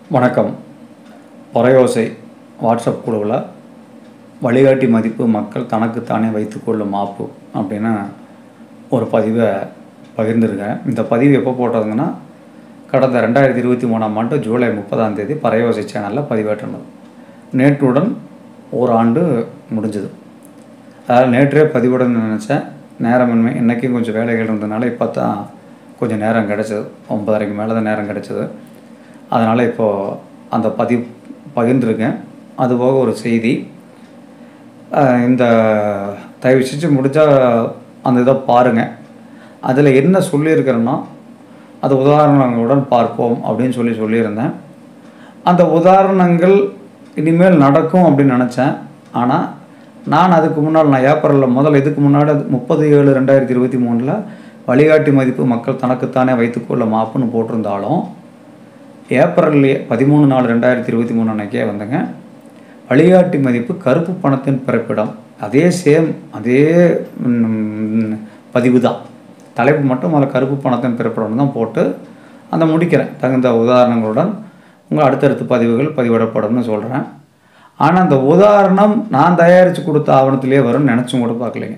வணக்கம் பறையோசை வாட்ஸ்அப் குழுவில் வழிகாட்டி மதிப்பு மக்கள் தனக்குத்தானே வைத்துக்கொள்ளும் மாப்பு அப்படின்னு ஒரு பதிவை பகிர்ந்திருக்கேன் இந்த பதிவு எப்போ போட்டதுங்கன்னா கடந்த ரெண்டாயிரத்தி இருபத்தி மூணாம் ஆண்டு ஜூலை முப்பதாம் தேதி பறையோசை சேனலில் பதிவேற்றினது நேற்றுடன் ஒரு ஆண்டு முடிஞ்சது அதாவது நேற்றே பதிவுடன் நினச்சேன் நேரமின்மை இன்றைக்கும் கொஞ்சம் வேலைகள் இருந்ததுனால இப்போ தான் கொஞ்சம் நேரம் கிடச்சிது ஒன்பதரைக்கு மேலே தான் நேரம் கிடச்சிது அதனால் இப்போது அந்த பதிவு பகிர்ந்துருக்கேன் அதுபோக ஒரு செய்தி அஹ் இந்த தயவு செஞ்சு முடிஞ்சால் அந்த இதை பாருங்கள் அதில் என்ன சொல்லியிருக்கிறேன்னா அது உதாரணங்களுடன் பார்ப்போம் அப்படின்னு சொல்லி சொல்லியிருந்தேன் அந்த உதாரணங்கள் இனிமேல் நடக்கும் அப்படின்னு நினச்சேன் ஆனால் நான் அதுக்கு முன்னால் நான் ஏப்ரலில் முதல்ல இதுக்கு முன்னாடி முப்பது ஏழு ரெண்டாயிரத்தி இருபத்தி மூணில் வழிகாட்டி மதிப்பு மக்கள் தனக்குத்தானே வைத்துக்கொள்ள மாப்புன்னு போட்டிருந்தாலும் ஏப்ரல் பதிமூணு நாலு ரெண்டாயிரத்தி இருபத்தி மூணு அன்னைக்கே வந்துங்க வழிகாட்டி மதிப்பு கருப்பு பணத்தின் பிறப்பிடம் அதே சேம் அதே ம், பதிவு தான் தலைப்பு மட்டும் முதல்ல கருப்பு பணத்தின் பிறப்பிடம் தான் போட்டு அந்த முடிக்கிறேன் தகுந்த உதாரணங்களுடன் உங்கள் அடுத்தடுத்த பதிவுகள் பதிவிடப்படும்னு சொல்கிறேன் ஆனால் அந்த உதாரணம் நான் தயாரித்து கொடுத்த ஆவணத்திலே வரும்னு நினச்சும் கூட பார்க்கலைங்க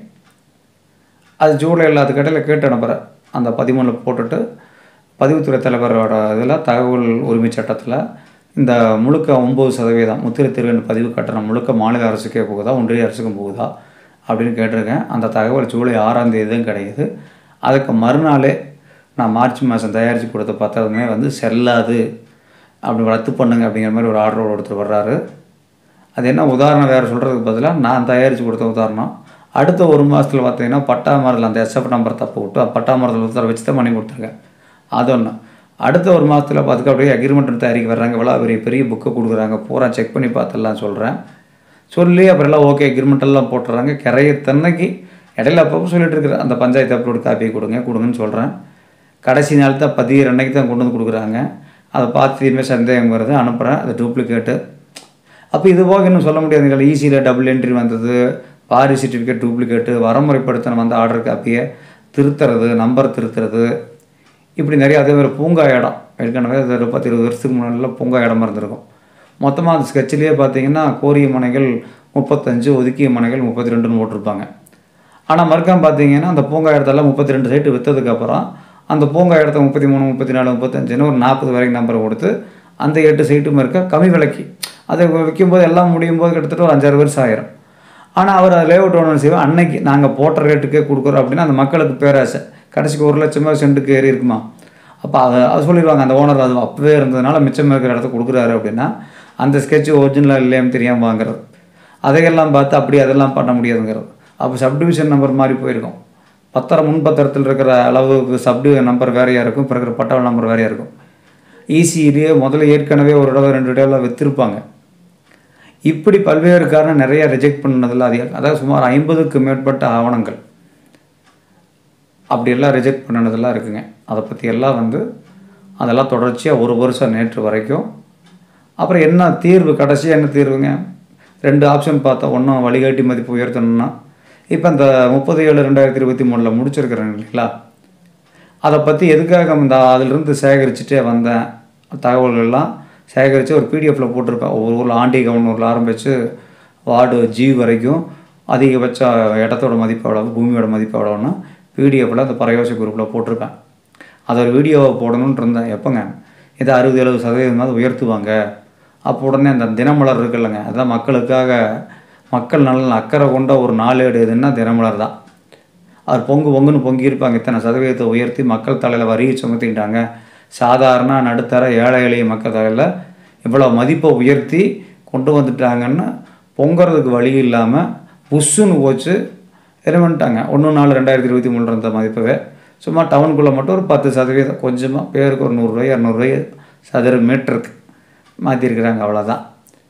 அது ஜூலையில் அது கடையில் கேட்டு அனுப்புகிறேன் அந்த பதிமூணில் போட்டுட்டு பதிவுத்துறை தலைவரோட இதில் தகவல் உரிமை சட்டத்தில் இந்த முழுக்க ஒம்பது சதவீதம் முத்திரை திருவன் பதிவு கட்டணம் முழுக்க மாநில அரசுக்கே போகுதா ஒன்றிய அரசுக்கும் போகுதா அப்படின்னு கேட்டிருக்கேன் அந்த தகவல் ஜூலை ஆறாம் தேதி தான் கிடைக்குது அதுக்கு மறுநாளே நான் மார்ச் மாதம் தயாரித்து கொடுத்த பத்திரமே வந்து செல்லாது அப்படி ரத்து பண்ணுங்க அப்படிங்கிற மாதிரி ஒரு ஆர்டர் ஒருத்தர் வர்றாரு அது என்ன உதாரணம் வேறு சொல்கிறதுக்கு பதிலாக நான் தயாரித்து கொடுத்த உதாரணம் அடுத்த ஒரு மாதத்தில் பார்த்தீங்கன்னா பட்டா மரத்தில் அந்த எஸ்எஃப் நம்பர் தப்பு விட்டு பட்டா மரத்தில் உத்தரவு வச்சு தான் பண்ணி கொடுத்துருக்கேன் அது ஒன்று அடுத்த ஒரு மாதத்தில் பார்த்துக்க அப்படியே அக்ரிமெண்ட் தயாரிக்க வர்றாங்க இவ்வளோ பெரிய பெரிய புக்கை கொடுக்குறாங்க பூரா செக் பண்ணி பார்த்துடலாம் சொல்கிறேன் சொல்லி அப்புறம் எல்லாம் ஓகே அக்ரிமெண்ட் எல்லாம் போட்டுறாங்க கிரைய தன்னைக்கு இடையில அப்பப்போ சொல்லிட்டு இருக்கிற அந்த பஞ்சாயத்து அப்லோடு காப்பி கொடுங்க கொடுங்கன்னு சொல்கிறேன் கடைசி நாள் தான் பதிகிற அன்னைக்கு தான் கொண்டு வந்து கொடுக்குறாங்க அதை பார்த்து இனிமேல் சந்தேகம் வருது அனுப்புகிறேன் அது டூப்ளிகேட்டு அப்போ இது போக இன்னும் சொல்ல முடியாது ஈஸியில் டபுள் என்ட்ரி வந்தது வாரி சர்டிஃபிகேட் டூப்ளிகேட்டு வரமுறைப்படுத்தின வந்த ஆர்டர் காப்பியை திருத்துறது நம்பர் திருத்துறது இப்படி நிறைய அதே மாதிரி பூங்கா இடம் ஏற்கனவே அது ஒரு பத்து இருபது வருஷத்துக்கு முன்னாடிலாம் பூங்கா இடமா இருந்திருக்கும் மொத்தமாக அந்த ஸ்கெட்சிலேயே பார்த்தீங்கன்னா கோரிய மனைகள் முப்பத்தஞ்சு ஒதுக்கிய மனைகள் முப்பத்தி ரெண்டுன்னு போட்டிருப்பாங்க ஆனால் மறுக்காம பார்த்தீங்கன்னா அந்த பூங்கா இடத்தெல்லாம் முப்பத்தி ரெண்டு சைட்டு விற்றதுக்கப்புறம் அந்த பூங்கா இடத்த முப்பத்தி மூணு முப்பத்தி நாலு முப்பத்தஞ்சுன்னு ஒரு நாற்பது வரைக்கும் நம்பரை கொடுத்து அந்த எட்டு சைட்டும் இருக்க கம்மி விலைக்கு அதை விற்கும்போது எல்லாம் முடியும் போது கிட்டத்தட்ட ஒரு அஞ்சாறு வருஷம் ஆயிரும் ஆனால் அவர் லே அவுட் ஒன்று செய்வோம் அன்னைக்கு நாங்கள் போட்ட ரேட்டுக்கே கொடுக்குறோம் அப்படின்னா அந்த மக்களுக்கு பேராசை கடைசிக்கு ஒரு லட்சமா சென்ட்டுக்கு ஏறி இருக்குமா அப்போ அதை அது சொல்லிடுவாங்க அந்த ஓனர் அது அப்பவே இருந்ததுனால மிச்சம் இருக்கிற இடத்த கொடுக்குறாரு அப்படின்னா அந்த ஸ்கெட்ச் ஒரிஜினலாக இல்லையான்னு தெரியாமல் வாங்குறது அதையெல்லாம் பார்த்து அப்படி அதெல்லாம் பண்ண முடியாதுங்கிறது அப்போ சப்டிவிஷன் நம்பர் மாதிரி போயிருக்கும் பத்திரம் முன் பத்திரத்தில் இருக்கிற அளவுக்கு சப்டி நம்பர் வேறையாக இருக்கும் இப்போ இருக்கிற பட்டவல் நம்பர் வேறையாக இருக்கும் ஈஸியிலேயே முதல்ல ஏற்கனவே ஒரு தடவை ரெண்டு தடவை விற்றுருப்பாங்க இப்படி பல்வேறு காரணம் நிறைய ரிஜெக்ட் பண்ணதில் அதிகம் அதாவது சுமார் ஐம்பதுக்கு மேற்பட்ட ஆவணங்கள் அப்படியெல்லாம் ரிஜெக்ட் பண்ணினதெல்லாம் இருக்குங்க அதை பற்றி எல்லாம் வந்து அதெல்லாம் தொடர்ச்சியாக ஒரு வருஷம் நேற்று வரைக்கும் அப்புறம் என்ன தீர்வு கடைசியாக என்ன தீர்வுங்க ரெண்டு ஆப்ஷன் பார்த்தா ஒன்றும் வழிகாட்டி மதிப்பு உயர்த்தணும்னா இப்போ இந்த முப்பது ஏழு ரெண்டாயிரத்தி இருபத்தி மூணில் முடிச்சிருக்கிறேன் இல்லைங்களா அதை பற்றி எதுக்காக இந்த அதிலிருந்து சேகரிச்சுட்டே வந்தேன் தகவல்கள்லாம் சேகரித்து ஒரு பிடிஎஃப்பில் போட்டிருப்பேன் ஒவ்வொரு ஊரில் ஆண்டி கவர்னூரில் ஆரம்பித்து வார்டு ஜி வரைக்கும் அதிகபட்ச இடத்தோட மதிப்பு எவ்வளோ பூமியோட மதிப்பு எவ்வளோன்னு பிடிஎஃப்பில் அந்த பரயோசி குரூப்பில் போட்டிருப்பேன் அதை ஒரு வீடியோவை போடணுன்ட்டு இருந்தேன் எப்போங்க இதை அறுபது எழுபது சதவீதமாவது உயர்த்துவாங்க அப்போ உடனே அந்த தினமலர் இருக்குல்லங்க அதான் மக்களுக்காக மக்கள் நலன் அக்கறை கொண்ட ஒரு நாளேடு எதுன்னா தினமலர் தான் அவர் பொங்கு பொங்குன்னு பொங்கியிருப்பாங்க இத்தனை சதவீதத்தை உயர்த்தி மக்கள் தலையில் வரியை சுமத்திட்டாங்க சாதாரண நடுத்தர ஏழை எளிய மக்கள் தலையில் இவ்வளோ மதிப்பை உயர்த்தி கொண்டு வந்துட்டாங்கன்னு பொங்குறதுக்கு வழி இல்லாமல் புஷ்ஷுன்னு போச்சு என்ன பண்ணிட்டாங்க ஒன்று நாலு ரெண்டாயிரத்தி இருபத்தி மூணு இருந்த மதிப்பவே சும்மா டவுனுக்குள்ளே மட்டும் ஒரு பத்து சதவீதம் கொஞ்சமாக பேருக்கு ஒரு நூறுரூவாய் இரநூறுவாய் சதுர மீட்டருக்கு மாற்றிருக்கிறாங்க அவ்வளோதான்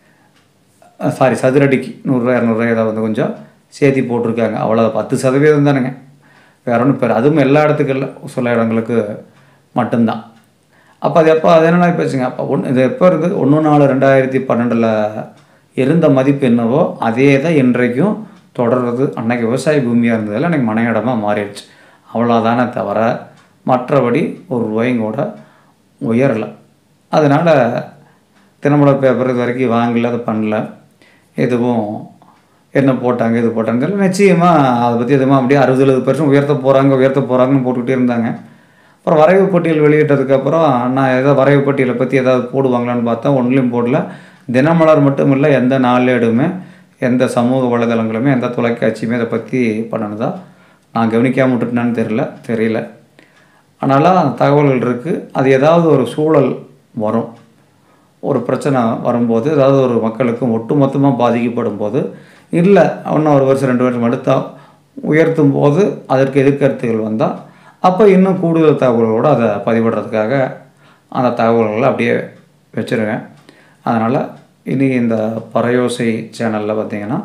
சாரி சதுரடிக்கு நூறுரூவா இரநூறுவா ஏதாவது வந்து கொஞ்சம் சேர்த்தி போட்டிருக்காங்க அவ்வளோ பத்து சதவீதம் தானுங்க வேற ஒன்றும் பேர் அதுவும் எல்லா இடத்துக்கும் இல்லை சில இடங்களுக்கு மட்டும்தான் அப்போ அது எப்போ அது என்னென்ன போச்சுங்க அப்போ ஒன்று இது எப்போ இருக்குது ஒன்று நாலு ரெண்டாயிரத்தி பன்னெண்டில் இருந்த மதிப்பு என்னவோ அதே தான் இன்றைக்கும் தொடர்றது அன்னைக்கு விவசாய பூமியாக இருந்ததில் அன்றைக்கி மனை இடமா மாறிடுச்சு அவ்வளோதானே தவிர மற்றபடி ஒரு ரூபாயும் கூட உயரலை அதனால் தினமலர் பேப்பர் இது வரைக்கும் வாங்கல அதை பண்ணல எதுவும் என்ன போட்டாங்க இது போட்டாங்க தெரியல நிச்சயமாக அதை பற்றி எதுவும் அப்படியே அறுபது எழுபது பர்சன்ட் உயர்த்த போகிறாங்க உயர்த்த போகிறாங்கன்னு போட்டுக்கிட்டே இருந்தாங்க அப்புறம் வரைவு பட்டியல் வெளியிட்டதுக்கப்புறம் நான் ஏதாவது வரைவு பட்டியலை பற்றி ஏதாவது போடுவாங்களான்னு பார்த்தா ஒன்றுலையும் போடல தினமலர் மட்டும் இல்லை எந்த நாளேடுமே எந்த சமூக வலைதளங்களுமே எந்த தொலைக்காட்சியுமே இதை பற்றி பண்ணினதா நான் கவனிக்காம விட்டுட்டேனான்னு தெரியல தெரியல அதனால் அந்த தகவல்கள் இருக்குது அது ஏதாவது ஒரு சூழல் வரும் ஒரு பிரச்சனை வரும்போது ஏதாவது ஒரு மக்களுக்கு ஒட்டுமொத்தமாக பாதிக்கப்படும் போது இல்லை இன்னும் ஒரு வருஷம் ரெண்டு வருஷம் அடுத்தா உயர்த்தும் போது அதற்கு எதிர்கருத்துகள் வந்தால் அப்போ இன்னும் கூடுதல் தகவல்களோடு அதை பதிவிடுறதுக்காக அந்த தகவல்களை அப்படியே வச்சுருவேன் அதனால் இனி இந்த பறையோசை சேனலில் பார்த்தீங்கன்னா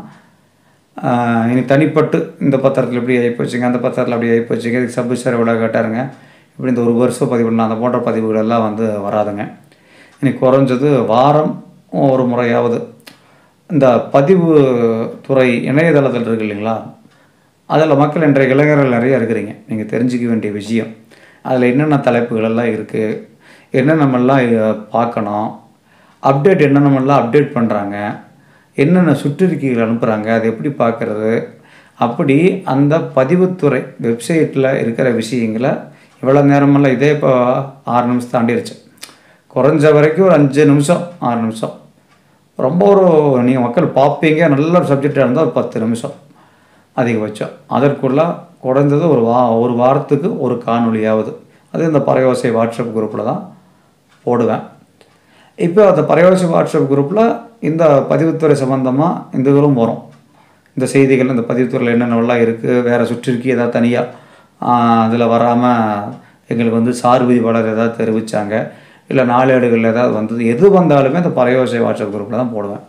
ஆஹ், இனி தனிப்பட்டு இந்த பத்திரத்தில் இப்படி ஆகிப்போச்சுங்க அந்த பத்திரத்தில் அப்படி ஆகிப்போச்சுங்க இதுக்கு சப்ஸ்கிரைப் விட கேட்டாருங்க இப்படி இந்த ஒரு வருஷம் பதிவு பண்ண அந்த போன்ற பதிவுகள் எல்லாம் வந்து வராதுங்க இனி குறைஞ்சது வாரம் ஒரு முறையாவது இந்த பதிவு துறை இணையதளத்தில் இருக்கு இல்லைங்களா அதில் மக்கள் இன்றைய இளைஞர்கள் நிறைய இருக்கிறீங்க நீங்கள் தெரிஞ்சுக்க வேண்டிய விஷயம் அதில் என்னென்ன தலைப்புகள் எல்லாம் இருக்குது என்னென்னமெல்லாம் அஹ், பார்க்கணும் அப்டேட் என்னென்னமெல்லாம் அப்டேட் பண்ணுறாங்க என்னென்ன சுற்றறிக்கைகள் அனுப்புகிறாங்க அது எப்படி பார்க்குறது அப்படி அந்த பதிவுத்துறை வெப்சைட்டில் இருக்கிற விஷயங்களை இவ்வளோ நேரமெல்லாம் இதே இப்போ ஆறு நிமிஷம் தாண்டிருச்சு குறைஞ்ச வரைக்கும் ஒரு அஞ்சு நிமிஷம் ஆறு நிமிஷம் ரொம்ப ஒரு நீங்கள் மக்கள் பார்ப்பீங்க நல்ல ஒரு சப்ஜெக்டாக இருந்தால் ஒரு பத்து நிமிஷம் அதிகபட்சம் அதற்குள்ள குறைந்தது ஒரு வா ஒரு வாரத்துக்கு ஒரு காணொளியாவது அது இந்த பறையோசை வாட்ஸ்அப் குரூப்பில் தான் போடுவேன் இப்போ அந்த பறையோசை வாட்ஸ்அப் குரூப்பில் இந்த பதிவுத்துறை சம்மந்தமாக இந்த இதுகளும் வரும் இந்த செய்திகள் இந்த பதிவுத்துறையில் என்னென்னலாம் இருக்குது வேறு சுற்றிருக்கி ஏதாவது தனியாக அதில் வராமல் எங்களுக்கு வந்து சார் விதிவாளர் ஏதாவது தெரிவித்தாங்க இல்லை நாளேடுகள் ஏதாவது வந்தது எது வந்தாலுமே இந்த பறையோசை வாட்ஸ்அப் குரூப்பில் தான் போடுவேன்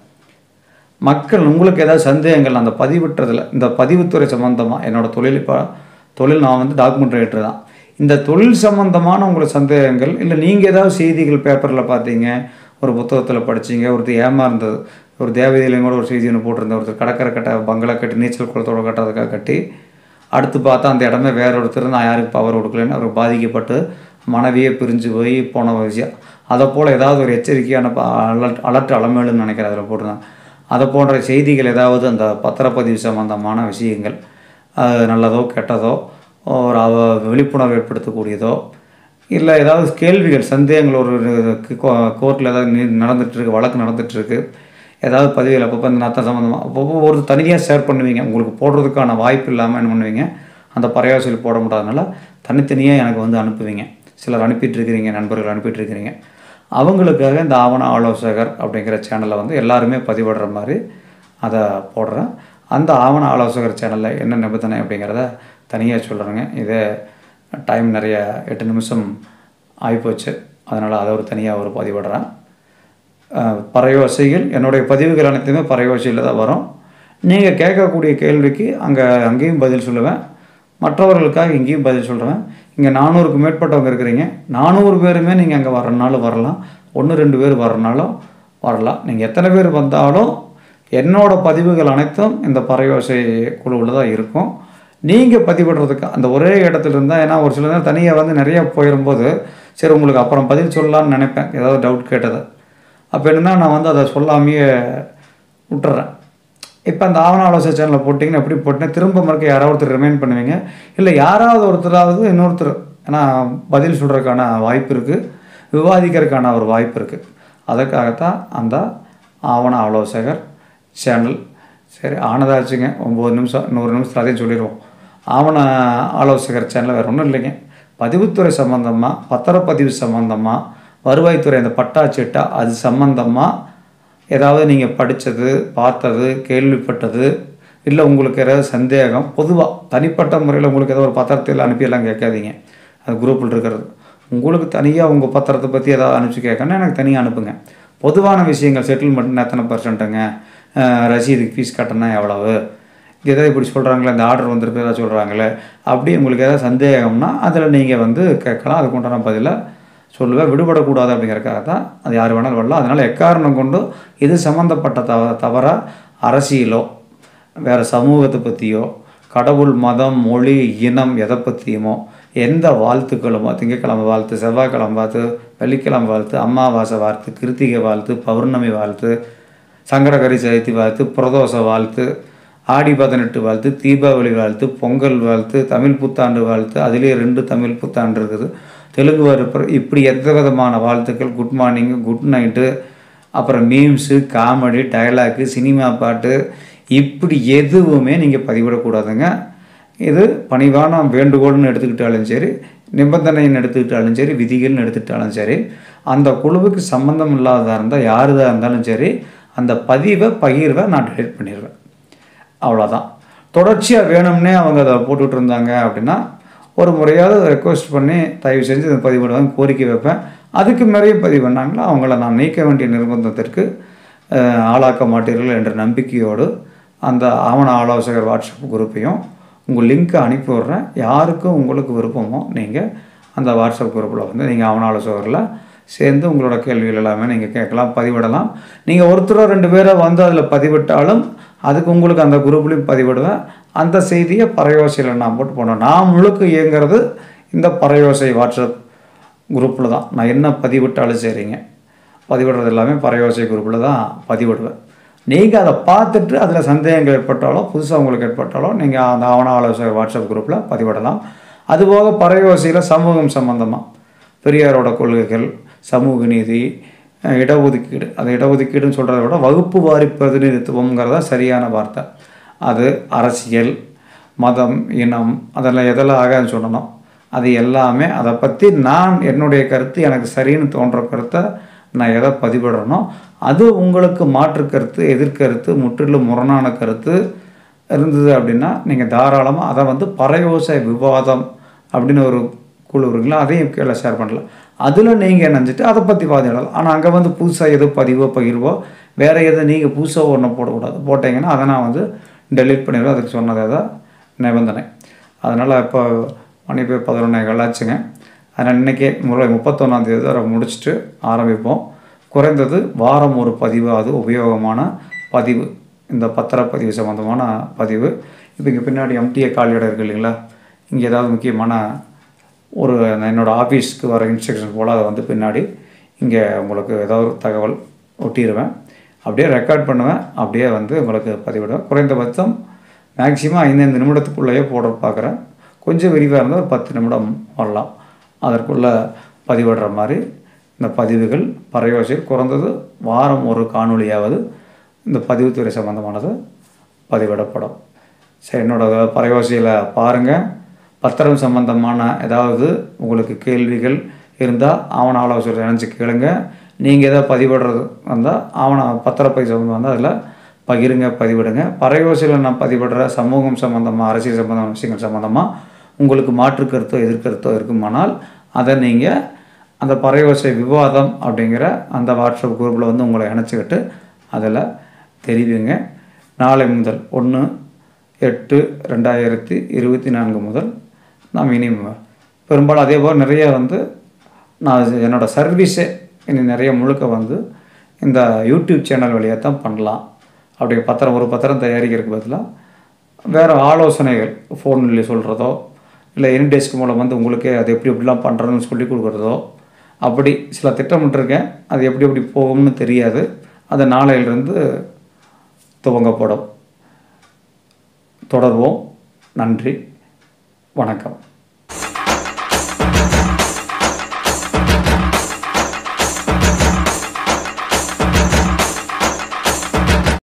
மக்கள் உங்களுக்கு ஏதாவது சந்தேகங்கள் அந்த பதிவிட்டதில் இந்த பதிவுத்துறை சம்மந்தமாக என்னோட தொழில் இப்போ தொழில் நான் வந்து டாக்குமெண்ட் ரைட்டர் தான் இந்த தொழில் சம்மந்தமான உங்களுக்கு சந்தேகங்கள் இல்லை நீங்கள் ஏதாவது செய்திகள் பேப்பரில் பார்த்தீங்க ஒரு புத்தகத்தில் படிச்சீங்க ஒருத்தர் ஏமாந்தது ஒரு தேவதையிலையும் கூட ஒரு செய்தி ஒன்று போட்டிருந்தேன் ஒருத்தர் கடற்கரை கட்ட பங்களா கட்டி நீச்சல் குளத்தோட கட்டுறதுக்காக கட்டி அடுத்து பார்த்தா அந்த இடமே வேற ஒருத்தர் நான் யாருக்கு பவர் கொடுக்கலன்னு அவர் பாதிக்கப்பட்டு மனைவியே பிரிஞ்சு போய் போன விஷயம் அதை போல் ஏதாவது ஒரு எச்சரிக்கையான ப- அலர்ட் அலர்ட் அலமேலுன்னு நினைக்கிறேன் அதில் போட்டிருந்தேன் அதை போன்ற செய்திகள் ஏதாவது அந்த பத்திரப்பதிவு சம்பந்தமான விஷயங்கள் அது நல்லதோ கெட்டதோ ஒரு அவ- விழிப்புணர்வு ஏற்படுத்தக்கூடியதோ இல்லை ஏதாவது கேள்விகள் சந்தேகங்கள் ஒரு கோர்ட்டில் ஏதாவது நீ- நடந்துட்டு இருக்கு வழக்கு நடந்துட்டு இருக்கு ஏதாவது பதிவில் அப்பப்போ இந்த நத்தம் சம்மந்தமாக அப்பப்போ ஒரு தனியாக ஷேர் பண்ணுவீங்க உங்களுக்கு போடுறதுக்கான வாய்ப்பு இல்லாமல் என்ன பண்ணுவீங்க அந்த பறையாசியில் போட முடியாதனால தனித்தனியாக எனக்கு வந்து அனுப்புவீங்க சிலர் அனுப்பிட்டு இருக்கிறீங்க நண்பர்கள் அனுப்பிட்டு இருக்கிறீங்க அவங்களுக்காக இந்த ஆவண ஆலோசகர் அப்படிங்கிற சேனலை வந்து எல்லாருமே பதிவிடுற மாதிரி அதை போடுறேன் அந்த ஆவண ஆலோசகர் சேனலில் என்ன நிபந்தனை அப்படிங்கிறத தனியாக சொல்கிறேங்க இதே டைம் நிறைய எட்டு நிமிஷம் ஆகிப்போச்சு அதனால் அதை ஒரு தனியாக ஒரு பதிவிடுறேன் அஹ், பறையோசைகள் என்னுடைய பதிவுகள் அனைத்துமே பறையோசையில் தான் வரும் நீங்கள் கேட்கக்கூடிய கேள்விக்கு அங்கே அங்கேயும் பதில் சொல்லுவேன் மற்றவர்களுக்காக இங்கேயும் பதில் சொல்கிறேன் இங்கே நானூறுக்கு மேற்பட்டவங்க இருக்கிறீங்க நானூறு பேருமே நீங்கள் அங்கே வரனாலும் வரலாம் ஒன்று ரெண்டு பேர் வரனாலும் வரலாம் நீங்கள் எத்தனை பேர் வந்தாலும் என்னோட பதிவுகள் அனைத்தும் இந்த பறையோசை குழுவில் தான் இருக்கும் நீங்கள் பதிவிடுறதுக்கு அந்த ஒரே இடத்துல இருந்தால் ஏன்னா ஒரு சில நேரம் தனியாக வந்து நிறைய போயிடும்போது சரி உங்களுக்கு அப்புறம் பதில் சொல்லலாம்னு நினைப்பேன் ஏதாவது டவுட் கேட்டதை அப்போ என்னன்னா நான் வந்து அதை சொல்லாமையே விட்டுறேன் இப்போ அந்த ஆவண ஆலோசனை சேனலில் போட்டிங்கன்னா எப்படி போட்டிங்கன்னா திரும்ப மறுக்க யாராவது ஒருத்தர் ரிமைண்ட் பண்ணுவீங்க இல்லை யாராவது ஒருத்தராவது இன்னொருத்தர் ஏன்னா பதில் சொல்கிறதுக்கான வாய்ப்பு இருக்குது விவாதிக்கிறதுக்கான ஒரு வாய்ப்பு இருக்குது அதற்காகத்தான் அந்த ஆவண ஆலோசகர் சேனல் சரி ஆனதாச்சுங்க ஒம்பது நிமிஷம் நூறு நிமிஷத்தில் அதையும் சொல்லிடுவோம் ஆவண ஆலோசகர் சேனல் வேறு ஒன்றும் இல்லைங்க பதிவுத்துறை சம்மந்தமாக பத்திரப்பதிவு சம்மந்தமாக வருவாய்த்துறை அந்த பட்டாச்சிட்டா அது சம்மந்தமாக ஏதாவது நீங்கள் படித்தது பார்த்தது கேள்விப்பட்டது இல்லை உங்களுக்கு ஏதாவது சந்தேகம் பொதுவாக தனிப்பட்ட முறையில் உங்களுக்கு ஏதோ ஒரு பத்திரத்தில் அனுப்பியெல்லாம் கேட்காதீங்க அது குரூப்பில் இருக்கிறது உங்களுக்கு தனியாக உங்கள் பத்திரத்தை பற்றி ஏதாவது அனுப்பிச்சு கேட்கணும்னா எனக்கு தனியாக அனுப்புங்க பொதுவான விஷயங்கள் செட்டில்மெண்ட் எத்தனை பர்சன்ட்டுங்க அஹ் ரசீதுக்கு ஃபீஸ் கட்டணா எவ்வளவு ஏதாவது இப்படி சொல்கிறாங்களே இந்த ஆர்டர் வந்திருக்கு ஏதாவது சொல்கிறாங்களே அப்படி உங்களுக்கு ஏதாவது சந்தேகம்னா அதில் நீங்கள் வந்து கேட்கலாம் அதுக்கு உண்டான பதிலை சொல்லுவேன் விடுபடக்கூடாது அப்படிங்கிறக்காக தான் அது யார் வேணாலும் வரலாம் அதனால் எக்காரணம் கொண்டு இது சம்மந்தப்பட்ட தவ தவற அரசியலோ வேறு சமூகத்தை பற்றியோ கடவுள் மதம் மொழி இனம் எதை பற்றியுமோ எந்த வாழ்த்துக்களுமோ திங்கட்கிழமை வாழ்த்து செவ்வாய்க்கிழமை பார்த்து வெள்ளிக்கிழமை வாழ்த்து அமாவாசை வாழ்த்து கிருத்திகை வாழ்த்து பௌர்ணமி வாழ்த்து சங்கடகரி சதுர்த்தி வாழ்த்து பிரதோஷ வாழ்த்து ஆடி பதினெட்டு வாழ்த்து தீபாவளி வாழ்த்து பொங்கல் வாழ்த்து தமிழ் புத்தாண்டு வாழ்த்து அதுலேயே ரெண்டு தமிழ் புத்தாண்டு இருக்குது தெலுங்கு வரப்பு இப்படி எந்த விதமான வாழ்த்துக்கள் குட் மார்னிங் குட் நைட்டு அப்புறம் மீம்ஸு காமெடி டயலாக்கு சினிமா பாட்டு இப்படி எதுவுமே நீங்கள் பதிவிடக்கூடாதுங்க இது பணிவான வேண்டுகோள்னு எடுத்துக்கிட்டாலும் சரி நிபந்தனைன்னு எடுத்துக்கிட்டாலும் சரி விதிகள்னு எடுத்துக்கிட்டாலும் சரி அந்த குழுவுக்கு சம்மந்தம் இல்லாததாக இருந்தால் யாருதாக இருந்தாலும் சரி அந்த பதிவை பகிர்வை நான் டெலிட் பண்ணிடுவேன் அவ்வளோதான் தொடர்ச்சியாக வேணும்னே அவங்க அதை போட்டுட்டு இருந்தாங்க அப்படின்னா ஒரு முறையாவது ரெக்வஸ்ட் பண்ணி தயவு செஞ்சு இதை பதிவிடுவாங்க கோரிக்கை வைப்பேன் அதுக்கு மேலேயே பதிவு பண்ணாங்களோ அவங்கள நான் நீக்க வேண்டிய நிர்பந்தத்திற்கு அஹ், ஆளாக்க மாட்டீர்கள் என்ற நம்பிக்கையோடு அந்த ஆவண ஆலோசகர் வாட்ஸ்அப் குரூப்பையும் உங்கள் லிங்க்கை அனுப்பி விட்றேன் யாருக்கும் உங்களுக்கு விருப்பமோ நீங்கள் அந்த வாட்ஸ்அப் குரூப்பில் வந்து நீங்கள் ஆவண ஆலோசகரில் சேர்ந்து உங்களோட கேள்விகள் எல்லாமே நீங்கள் கேட்கலாம் பதிவிடலாம் நீங்கள் ஒருத்தரோ ரெண்டு பேரோ வந்து அதில் பதிவிட்டாலும் அதுக்கு உங்களுக்கு அந்த குரூப்லேயும் பதிவிடுவேன் அந்த செய்தியை பறையோசையில் நான் போட்டு போனேன் நான் முழுக்க இயங்குறது இந்த பறையோசை வாட்ஸ்அப் குரூப்பில் தான் நான் என்ன பதிவிட்டாலும் சரிங்க பதிவிடுறது எல்லாமே பறையோசை குரூப்பில் தான் பதிவிடுவேன் நீங்கள் அதை பார்த்துட்டு அதில் சந்தேகங்கள் ஏற்பட்டாலோ புதுசாக உங்களுக்கு ஏற்பட்டாலோ நீங்கள் அந்த ஆவண ஆலோசகர் வாட்ஸ்அப் குரூப்பில் பதிவிடலாம் அதுபோக பறையோசையில் சமூகம் சம்பந்தமாக பெரியாரோட கொள்கைகள் சமூக நீதி அஹ் இடஒதுக்கீடு அது இடஒதுக்கீடுன்னு சொல்கிறத விட வகுப்பு வாரி பிரதிநிதித்துவங்கிறதா சரியான வார்த்தை அது அரசியல் மதம் இனம் அதெல்லாம் எதெல்லாம் ஆகாதுன்னு சொல்லணும் அது எல்லாமே அதை பற்றி நான் என்னுடைய கருத்து எனக்கு சரின்னு தோன்ற கருத்தை நான் எதை பதிவிடுறேனோ அது உங்களுக்கு மாற்று கருத்து எதிர்கருத்து முற்றிலும் முரணான கருத்து இருந்தது அப்படின்னா நீங்கள் தாராளமாக அதை வந்து பறையோசை விவாதம் அப்படின்னு ஒரு குழு இருக்குங்களா அதையும் கீழே ஷேர் பண்ணலாம் அதில் நீங்கள் நினச்சிட்டு அதை பற்றி வாதிடலாம் ஆனால் அங்கே வந்து புதுசாக எது பதிவோ பகிர்வோ வேறு எதை நீங்கள் புதுசாக ஒன்றும் போடக்கூடாது போட்டிங்கன்னா அதை நான் வந்து டெலீட் பண்ணிடுவேன் அதுக்கு சொன்னதே தான் நிபந்தனை அதனால் இப்போ மணி போய் பதினொன்னே கலாச்சுங்க அதனால் இன்றைக்கே முறை முப்பத்தொன்னாந்தேதி வரை முடிச்சுட்டு ஆரம்பிப்போம் குறைந்தது வாரம் ஒரு பதிவாவது உபயோகமான பதிவு இந்த பத்திரப்பதிவு சம்மந்தமான பதிவு இப்போ இங்கே பின்னாடி எம்டிஏ காலியிடம் இருக்கு இல்லைங்களா இங்கே ஏதாவது முக்கியமான ஒரு என்னோடய ஆஃபீஸ்க்கு வர இன்ஸ்ட்ரக்ஷன் போல் அதை வந்து பின்னாடி இங்கே உங்களுக்கு ஏதாவது ஒரு தகவல் ஒட்டிடுவேன் அப்படியே ரெக்கார்ட் பண்ணுவேன் அப்படியே வந்து உங்களுக்கு பதிவிடுவேன் குறைந்தபட்சம் மேக்ஸிமம் ஐந்து நிமிடத்துக்குள்ளேயே போட பார்க்குறேன் கொஞ்சம் விரிவாக இருந்தால் ஒரு பத்து நிமிடம் வரலாம் அதற்குள்ளே பதிவிடுற மாதிரி இந்த பதிவுகள் பறையோசையில் குறைந்தது வாரம் ஒரு காணொளியாவது இந்த பதிவுத்துறை சம்மந்தமானது பதிவிடப்படும் சரி என்னோட பறையோசையில் பாருங்கள் பத்திரம் சம்பந்தமான ஏதாவது உங்களுக்கு கேள்விகள் இருந்தால் ஆவண ஆலோசனை நினச்சி கேளுங்க நீங்கள் எதாவது பதிவிடுறது வந்தால் ஆவண பத்திரப்பதிவு சம்மந்தம் வந்தால் அதில் பகிருங்க பதிவிடுங்க பறையோசையில் நான் பதிவிடுற சமூகம் சம்மந்தமாக அரசியல் சம்மந்தமான விஷயங்கள் சம்மந்தமாக உங்களுக்கு மாற்று கருத்தோ எதிர்கருத்தோ இருக்குமானால் அதை நீங்கள் அந்த பறையோசை விவாதம் அப்படிங்கிற அந்த வாட்ஸ்அப் குரூப்பில் வந்து உங்களை இணைச்சிக்கிட்டு அதில் தெரிவிங்க நாளை முதல் ஒன்று எட்டு ரெண்டாயிரத்தி இருபத்தி நான்கு முதல் நாம் இனி பெரும்பாலும் அதே போல் நிறைய வந்து நான் என்னோடய சர்வீஸே இனி நிறைய முழுக்க வந்து இந்த யூடியூப் சேனல் வழியாக தான் பண்ணலாம் அப்படி பத்திரம் ஒரு பத்திரம் தயாரிக்கிறதுக்கு பதிலாக வேறு ஆலோசனைகள் ஃபோனில் சொல்கிறதோ இல்லை எனிடெஸ்க் மூலம் வந்து உங்களுக்கே அது எப்படி எப்படிலாம் பண்ணுறதுன்னு சொல்லி கொடுக்குறதோ அப்படி சில திட்டமிட்டிருக்கேன் அது எப்படி எப்படி போகும்னு தெரியாது அது நாளையிலிருந்து துவங்கப்படும் தொடர்வோம் நன்றி வணக்கம்